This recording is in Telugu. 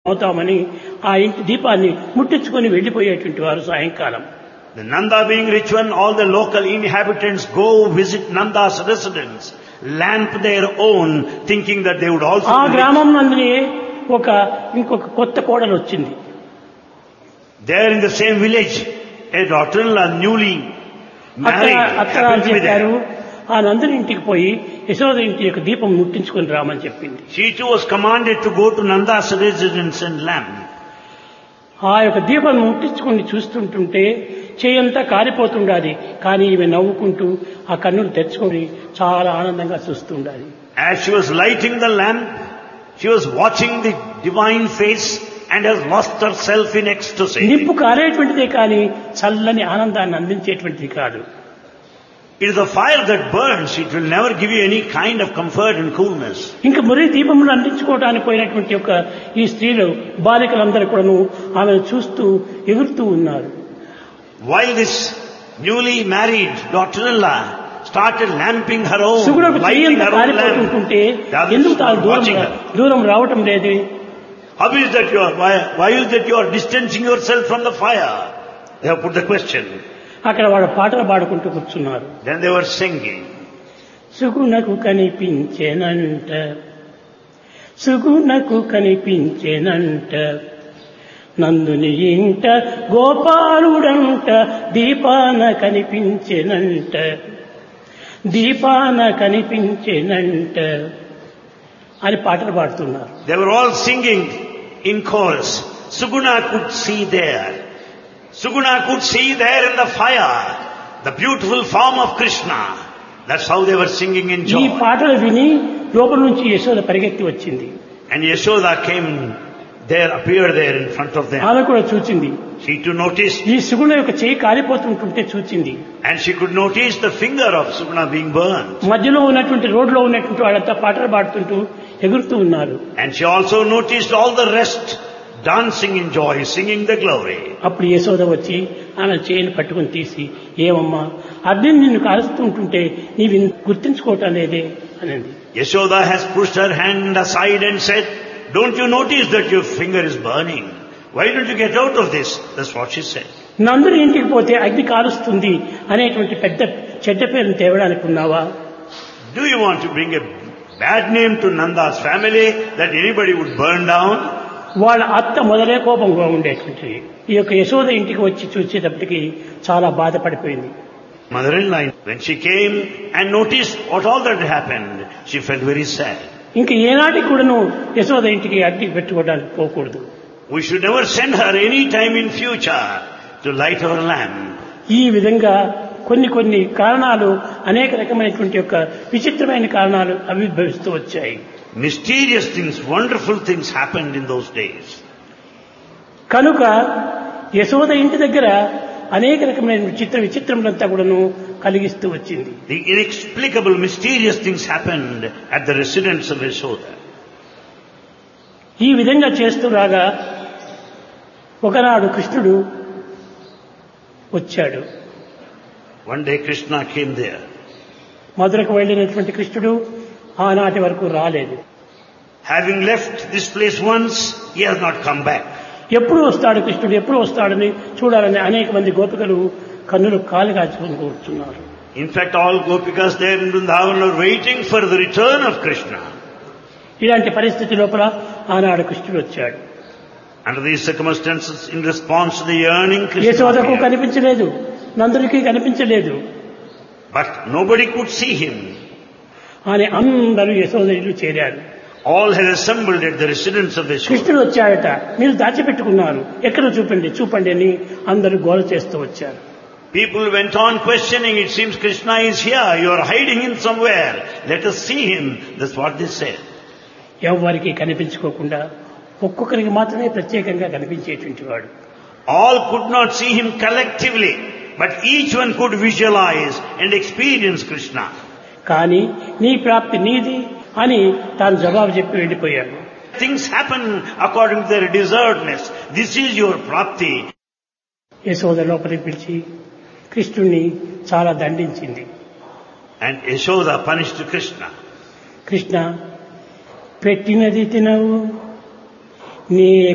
అవుతామని ఆ ఇంటి దీపాన్ని ముట్టించుకొని వెళ్లిపోయేటువంటి వారు సాయంకాలం The Nanda being rich one, all the local inhabitants go visit Nanda's residence, lamp their own, thinking that they would also ఆ be rich. గ్రామం నందునే ఒక ఇంకొక కొత్త కోడలు వచ్చింది There in the same village, a daughter-in-law newly అక్కడ married అక్కడ happened to be చెప్పారు there. ఆ నందుని ఇంటికి పోయి యశోద ఇంటి యొక్క దీపం ముట్టించుకొని రామని చెప్పింది She too was commanded to go to Nanda's residence and lamp. ఆ యొక్క దీపం ముట్టించుకొని చూస్తుంటుంటే చేయంతా కారిపోతుండాలి కానీ ఈమె నవ్వుకుంటూ ఆ కన్నులు తెచ్చుకొని చాలా ఆనందంగా చూస్తుండాలి As she was lighting the lamp, she was watching the divine face and has lost herself in ecstasy. నిప్పు కారేటువంటిదే కానీ చల్లని ఆనందాన్ని అందించేటువంటిది కాదు It is the fire that burns. It will never give you any kind of comfort and coolness. ఇంకా మురి దీపములు అందించుకోవడానికి పోయినటువంటి యొక్క ఈ స్త్రీలు బాలికలందరూ కూడాను ఆమెను చూస్తూ ఎగురుతూ ఉన్నారు While this newly married daughter-in-law started lamping her own, సుగుణకు lighting చెయ్యంత her own కారిపోతుంటుంటే lamp, the others ఎందుకు తాను were దూరం watching her. దూరం రావటం లేదు How is that you are, why, why is that you are distancing yourself from the fire? They have put the question. అక్కడ వాళ్ళ పాటలు పాడుకుంటూ కూర్చున్నారు Then they were singing. సుగుణకు కనిపించేనంట సుగుణకు కనిపించేనంట నందుని ఇంట గోపాలుడంట దీపాన కనిపించెనంట దీపాన కనిపించెనంట అని పాటలు పాడుతున్నారు They were all singing in chorus. Suguna could see there. Suguna could see there in the fire the beautiful form of Krishna. That's how they were singing in ఈ joy. పాటలు విని లోపల నుంచి యశోద పరిగెత్తి వచ్చింది And Yashoda came there, appeared there in front of them. ఆమె కూడా చూచింది She too noticed, ఈ సుగుణ యొక్క చేయి కాలిపోతుంటుంటే చూచింది and she could notice the finger of Suguna being burned. మధ్యలో ఉన్నటువంటి రోడ్లో ఉన్నటువంటి వాళ్ళంతా పాటలు పాడుతుంటూ ఎగురుతూ ఉన్నారు And she also noticed all the rest dancing in joy, singing the glory. అప్పుడు యశోద వచ్చి ఆమె చేయిని పట్టుకుని తీసి ఏమమ్మా అగ్ని నిన్ను కాలుస్తుంటుంటే నీవు గుర్తించుకోవటం లేదే అనింది Yashoda has pushed her hand aside and said, don't you notice that your finger is burning? Why don't you get out of this? That's what she said. నందుని ఇంటికి పోతే అగ్ని కాలుస్తుంది అనేటువంటి పెద్ద చెడ్డ పేరును తేవడానికి ఉన్నావా Do you want to bring a bad name to Nanda's family that anybody would burn down? వాళ్ళ అత్త మొదలే కోపంగా ఉండేటువంటి ఈ యొక్క యశోద ఇంటికి వచ్చి చూసేటప్పటికి చాలా బాధపడిపోయింది Mother-in-law, when she came and noticed what all that happened, she felt very sad. ఇంక ఏనాటికి కూడాను యశోద ఇంటికి అగ్ని పెట్టుకోవడానికి పోకూడదు We should never send her any time in future to light our lamp. ఈ విధంగా కొన్ని కొన్ని కారణాలు అనేక రకమైనటువంటి యొక్క విచిత్రమైన కారణాలు ఆవిర్భవిస్తూ వచ్చాయి Mysterious things, wonderful things happened in those days. కనుక యశోద ఇంటి దగ్గర అనేక రకమైన విచిత్ర విచిత్రములంతా కూడాను కలిగిస్తూ వచ్చింది The inexplicable, mysterious things happened at the residence of Yashoda. ఈ విధంగా చేస్తూ రాగా ఒకనాడు కృష్ణుడు వచ్చాడు One day Krishna came there. మధురకు వెళ్ళినటువంటి కృష్ణుడు ఆనాటి వరకు రాలేదు Having left this place once, he has not come back. ఎప్పుడు వస్తాడు కృష్ణుడు ఎప్పుడు వస్తాడని చూడాలని అనేక మంది గోపికలు కన్నులు కాలు కాచుకొని కూర్చున్నారు In fact, all gopikas there in Vrindavan are waiting for the return of Krishna. ఇలాంటి పరిస్థితి లోపల ఆనాడు కృష్ణుడు వచ్చాడు Under these circumstances, in response to the yearning, Krishna యశోదకు appeared. కనిపించలేదు నందుడికి కనిపించలేదు But nobody could see him. అని అందరూ యశోద ఇల్లు చేరారు All had assembled at the residence of Yashoda. కృష్ణుడు వచ్చాడట మీరు దాచిపెట్టుకున్నారు ఎక్కడ చూపండి చూపండి అని అందరూ గోల చేస్తూ వచ్చారు People went on questioning, it seems Krishna is here, you are hiding him somewhere, let us see him. That's what they said. ఎవరికి కనిపించుకోకుండా ఒక్కొక్కరికి మాత్రమే ప్రత్యేకంగా కనిపించేటువంటి వాడు All could not see him collectively, but each one could visualize and experience Krishna. కానీ నీ ప్రాప్తి నీది అని తాను జవాబు చెప్పి వెళ్ళిపోయాడు Things happen according to their deservedness. This is your prapti. Yashoda లోపలికి పిలిచి కృష్ణుణ్ణి చాలా దండించింది And Yashoda punished Krishna. Krishna పెట్టినది తినవు నీ